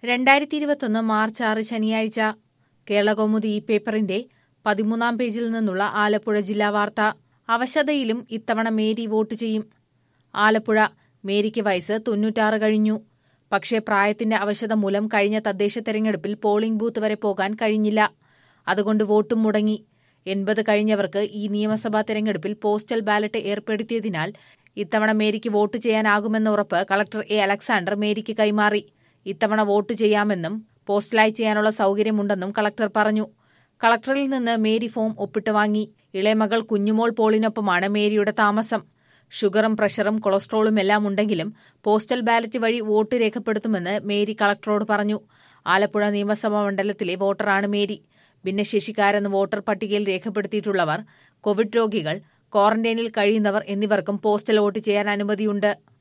രണ്ടായിരത്തി ഇരുപത്തൊന്ന് മാർച്ച് ആറ് ശനിയാഴ്ച കേരളകൗമുദി ഈ പേപ്പറിന്റെ പതിമൂന്നാം പേജിൽ നിന്നുള്ള ആലപ്പുഴ ജില്ലാ വാർത്ത അവശതയിലും ഇത്തവണ മേരി വോട്ട് ചെയ്യും ആലപ്പുഴ മേരിക്ക് വയസ്സ് തൊണ്ണൂറ്റാറ് കഴിഞ്ഞു പക്ഷേ പ്രായത്തിന്റെ അവശത മൂലം കഴിഞ്ഞ തദ്ദേശ തെരഞ്ഞെടുപ്പിൽ പോളിംഗ് ബൂത്ത് വരെ പോകാൻ കഴിഞ്ഞില്ല അതുകൊണ്ട് വോട്ടും മുടങ്ങി എൺപത് കഴിഞ്ഞവർക്ക് ഈ നിയമസഭാ തെരഞ്ഞെടുപ്പിൽ പോസ്റ്റൽ ബാലറ്റ് ഏർപ്പെടുത്തിയതിനാൽ ഇത്തവണ മേരിക്ക് വോട്ട് ചെയ്യാനാകുമെന്ന ഉറപ്പ് കളക്ടർ എ അലക്സാണ്ടർ മേരിക്ക് കൈമാറി ഇത്തവണ വോട്ട് ചെയ്യാമെന്നും പോസ്റ്റലായി ചെയ്യാനുള്ള സൌകര്യമുണ്ടെന്നും കളക്ടർ പറഞ്ഞു കളക്ടറിൽ നിന്ന് മേരി ഫോം ഒപ്പിട്ട് വാങ്ങി ഇളയമകൾ കുഞ്ഞുമോൾ പോളിനൊപ്പമാണ് മേരിയുടെ താമസം ഷുഗറും പ്രഷറും കൊളസ്ട്രോളും എല്ലാം ഉണ്ടെങ്കിലും പോസ്റ്റൽ ബാലറ്റ് വഴി വോട്ട് രേഖപ്പെടുത്തുമെന്ന് മേരി കളക്ടറോട് പറഞ്ഞു ആലപ്പുഴ നിയമസഭാ മണ്ഡലത്തിലെ വോട്ടറാണ് മേരി ഭിന്നശേഷിക്കാരെന്ന് വോട്ടർ പട്ടികയിൽ രേഖപ്പെടുത്തിയിട്ടുള്ളവർ കോവിഡ് രോഗികൾ ക്വാറന്റൈനിൽ കഴിയുന്നവർ എന്നിവർക്കും പോസ്റ്റൽ വോട്ട് ചെയ്യാൻ അനുമതിയുണ്ട്